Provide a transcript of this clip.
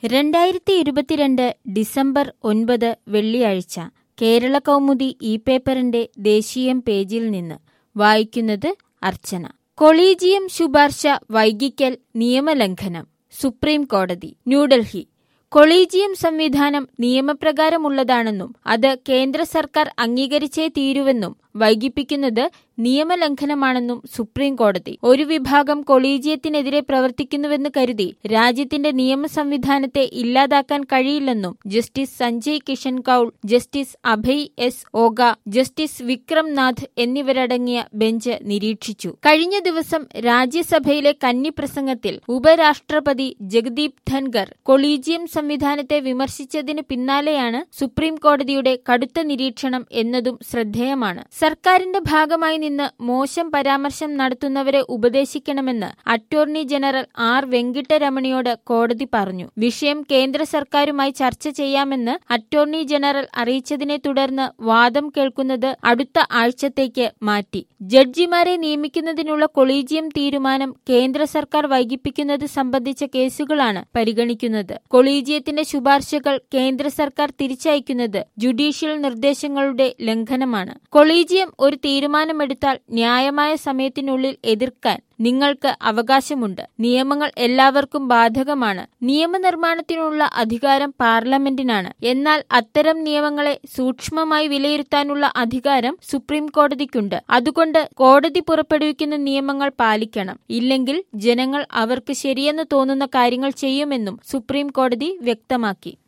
രണ്ടായിരത്തി ഇരുപത്തിരണ്ട് ഡിസംബർ ഒൻപത് വെള്ളിയാഴ്ച കേരള കൗമുദി ഇ പേപ്പറിന്റെ ദേശീയം പേജിൽ നിന്ന് വായിക്കുന്നത് അർച്ചന കൊളീജിയം ശുപാർശ വൈകിക്കൽ നിയമലംഘനം സുപ്രീം കോടതി ന്യൂഡൽഹി കൊളീജിയം സംവിധാനം നിയമപ്രകാരമുള്ളതാണെന്നും അത് കേന്ദ്ര സർക്കാർ അംഗീകരിച്ചേ തീരുവെന്നും വൈകിപ്പിക്കുന്നത് നിയമലംഘനമാണെന്നും സുപ്രീം കോടതി ഒരു വിഭാഗം കൊളീജിയത്തിനെതിരെ പ്രവർത്തിക്കുന്നുവെന്ന് കരുതി രാജ്യത്തിന്റെ നിയമ സംവിധാനത്തെ ഇല്ലാതാക്കാൻ കഴിയില്ലെന്നും justice Sanjay Kishan Kaul justice Abhay S Oka justice Vikram Nath എന്നിവരടങ്ങിയ ബെഞ്ച് നിരീക്ഷിച്ചു കഴിഞ്ഞ ദിവസം രാജ്യസഭയിലെ കന്നി പ്രസംഗത്തിൽ ഉപരാഷ്ട്രപതി ജഗദീപ് ധൻഖർ കൊളീജിയം സംവിധാനത്തെ വിമർശിച്ചതിന് പിന്നാലെയാണ് സുപ്രീം കോടതിയുടെ കടുത്ത നിരീക്ഷണം എന്നതും ശ്രദ്ധേയമാണ് സർക്കാരിന്റെ ഭാഗമായി നിന്ന് മോശം പരാമർശം നടത്തുന്നവരെ ഉപദേശിക്കണമെന്ന് അറ്റോർണി ജനറൽ ആർ വെങ്കിട്ടരമണിയോട് കോടതി പറഞ്ഞു വിഷയം കേന്ദ്ര സർക്കാരുമായി ചർച്ച ചെയ്യാമെന്ന് അറ്റോർണി ജനറൽ അറിയിച്ചതിനെ തുടർന്ന് വാദം കേൾക്കുന്നത് അടുത്ത ആഴ്ചത്തേക്ക് മാറ്റി ജഡ്ജിമാരെ നിയമിക്കുന്നതിനുള്ള കൊളീജിയം തീരുമാനം കേന്ദ്ര സർക്കാർ വൈകിപ്പിക്കുന്നത് സംബന്ധിച്ച കേസുകളാണ് പരിഗണിക്കുന്നത് കൊളീജിയത്തിന്റെ ശുപാർശകൾ കേന്ദ്ര സർക്കാർ തിരിച്ചയക്കുന്നത് ജുഡീഷ്യൽ നിർദ്ദേശങ്ങളുടെ ലംഘനമാണ് കൊളീജിയം ഒരു തീരുമാനമെടുത്താൽ ന്യായമായ സമയത്തിനുള്ളിൽ എതിർക്കാൻ നിങ്ങൾക്ക് അവകാശമുണ്ട് നിയമങ്ങൾ എല്ലാവർക്കും ബാധകമാണ് നിയമനിർമ്മാണത്തിനുള്ള അധികാരം പാർലമെന്റിനാണ് എന്നാൽ അത്തരം നിയമങ്ങളെ സൂക്ഷ്മമായി വിലയിരുത്താനുള്ള അധികാരം സുപ്രീം കോടതിക്കുണ്ട് അതുകൊണ്ട് കോടതി പുറപ്പെടുവിക്കുന്ന നിയമങ്ങൾ പാലിക്കണം ഇല്ലെങ്കിൽ ജനങ്ങൾ അവർക്ക് ശരിയെന്ന് തോന്നുന്ന കാര്യങ്ങൾ ചെയ്യുമെന്നും സുപ്രീം കോടതി വ്യക്തമാക്കി